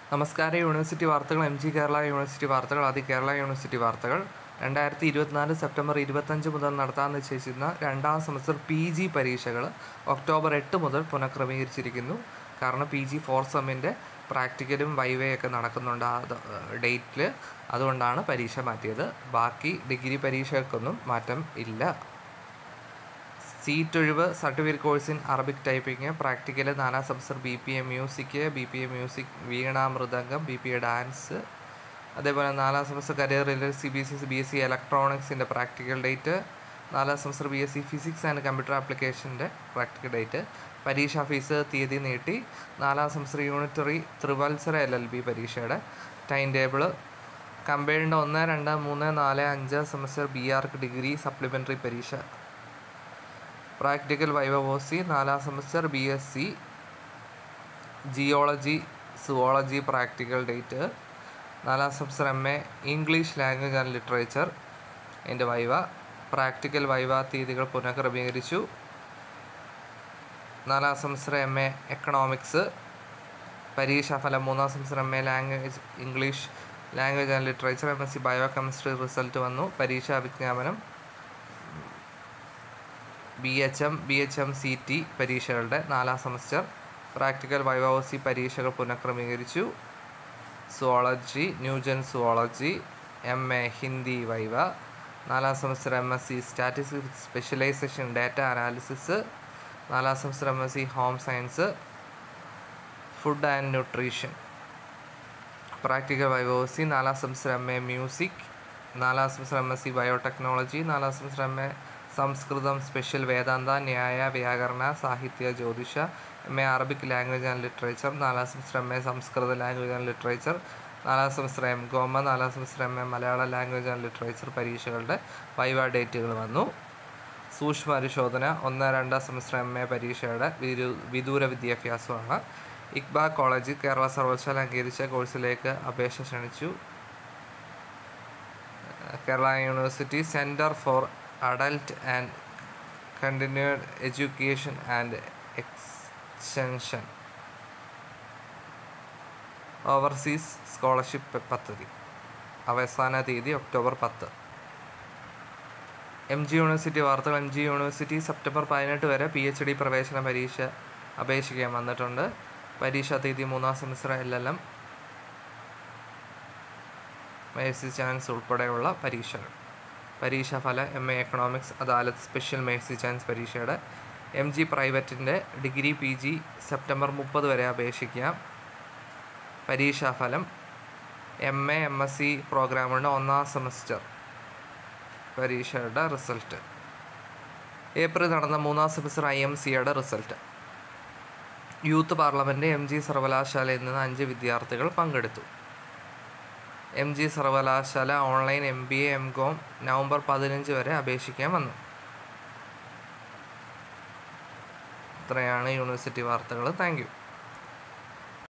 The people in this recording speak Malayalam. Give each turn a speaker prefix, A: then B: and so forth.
A: നമസ്കാരം യൂണിവേഴ്സിറ്റി വാർത്തകൾ എം ജി കേരള യൂണിവേഴ്സിറ്റി വാർത്തകൾ ആദ്യ കേരള യൂണിവേഴ്സിറ്റി വാർത്തകൾ രണ്ടായിരത്തി ഇരുപത്തിനാല് സെപ്റ്റംബർ ഇരുപത്തഞ്ച് മുതൽ നടത്താൻ നിശ്ചയിച്ചിരുന്ന രണ്ടാം സെമസ്റ്റർ പി ജി പരീക്ഷകൾ ഒക്ടോബർ എട്ട് മുതൽ പുനഃക്രമീകരിച്ചിരിക്കുന്നു കാരണം പി ജി ഫോർ സെമ്മിൻ്റെ പ്രാക്ടിക്കലും വൈവയൊക്കെ നടക്കുന്നുണ്ട് ആ ഡേറ്റിൽ അതുകൊണ്ടാണ് പരീക്ഷ മാറ്റിയത് ബാക്കി ഡിഗ്രി പരീക്ഷകൾക്കൊന്നും മാറ്റം ഇല്ല സീറ്റ് ഒഴിവ് certificate course in Arabic typing practical നാലാം semester B P A music B P A music veena mridangam B P A dance അതേപോലെ നാലാം semester career related C B S C B S C ഇലക്ട്രോണിക്സിൻ്റെ പ്രാക്ടിക്കൽ ഡേറ്റ് നാലാം semester B S C physics and computer ആപ്ലിക്കേഷൻ്റെ പ്രാക്ടിക്കൽ ഡേറ്റ് പരീക്ഷാ ഫീസ് തീയതി നീട്ടി നാലാം സെമസ്റ്റർ യൂണിറ്ററി ത്രിവത്സര എൽ എൽ ബി പരീക്ഷയുടെ ടൈം ടേബിള് കമ്പൈൻഡ് ഒന്ന് രണ്ട് മൂന്ന് നാല് അഞ്ച് semester B Arch degree supplementary പരീക്ഷ പ്രാക്ടിക്കൽ വൈവോസി നാലാം semester B S C geology zoology practical date നാലാം semester M A English language and literature എൻ്റെ വൈവ പ്രാക്ടിക്കൽ വൈവ തീയതികൾ പുനഃക്രമീകരിച്ചു നാലാം സെമസ്റ്റർ എം എ എക്കണോമിക്സ് പരീക്ഷാഫലം മൂന്നാം semester M A language English language and literature M S C biochemistry result വന്നു പരീക്ഷാ വിജ്ഞാപനം B H M B H M C T പരീക്ഷകളുടെ നാലാം സെമസ്റ്റർ പ്രാക്ടിക്കൽ വൈവോസി പരീക്ഷകൾ പുനഃക്രമീകരിച്ചു zoology new gen zoology M A Hindi viva നാലാം semester M S C statistics specialisation data analysis നാലാം semester M S C home science food and nutrition practical viva voce നാലാം സെമസ്റ്റർ എം എ മ്യൂസിക് നാലാം semester M S C biotechnology നാലാം semester M A Sanskrit special വേദാന്ത ന്യായ വ്യാകരണ സാഹിത്യ ജ്യോതിഷ M A Arabic language and literature നാലാം semester M A Sanskrit language and literature നാലാം സെമസ്റ്റർ എം കോമ നാലാം semester M A Malayalam language and literature പരീക്ഷകളുടെ വൈവ ഡേറ്റുകൾ വന്നു സൂക്ഷ്മ പരിശോധന ഒന്ന് രണ്ട് സെമസ്റ്റർ എം എ പരീക്ഷയുടെ വിദൂ വിദൂര വിദ്യാഭ്യാസമാണ് ഇക്ബ കോളേജ് കേരള സർവകലാശാല അംഗീകരിച്ച കോഴ്സിലേക്ക് അപേക്ഷ ക്ഷണിച്ചു Kerala university centre for adult and continued education and extension overseas scholarship പദ്ധതി അവസാന തീയതി ഒക്ടോബർ പത്ത് എം ജി യൂണിവേഴ്സിറ്റി വാർത്തകൾ എം ജി യൂണിവേഴ്സിറ്റി സെപ്റ്റംബർ പതിനെട്ട് വരെ പി എച്ച് ഡി പ്രവേശന പരീക്ഷ അപേക്ഷിക്കാൻ വന്നിട്ടുണ്ട് പരീക്ഷാ തീയതി മൂന്നാം semester L L M mercy chance ഉൾപ്പെടെയുള്ള പരീക്ഷകൾ പരീക്ഷാഫല എം എ എക്കണോമിക്സ് അദാലത്ത് സ്പെഷ്യൽ മേഴ്സി ചാൻസ് പരീക്ഷയുടെ എം ജി പ്രൈവറ്റിൻ്റെ ഡിഗ്രി പി ജി സെപ്റ്റംബർ മുപ്പത് വരെ അപേക്ഷിക്കാം പരീക്ഷാഫലം M A M S C പ്രോഗ്രാമുകളുടെ ഒന്നാം സെമസ്റ്റർ പരീക്ഷയുടെ റിസൾട്ട് ഏപ്രിൽ നടന്ന മൂന്നാം സെമസ്റ്റർ ഐ എം സിയുടെ result youth parliament M G സർവകലാശാലയിൽ നിന്ന് അഞ്ച് വിദ്യാർത്ഥികൾ പങ്കെടുത്തു എം ജി സർവകലാശാല online M B A M com November പതിനഞ്ച് വരെ അപേക്ഷിക്കാൻ വന്നു ഇത്രയാണ് യൂണിവേഴ്സിറ്റി വാർത്തകൾ താങ്ക് യു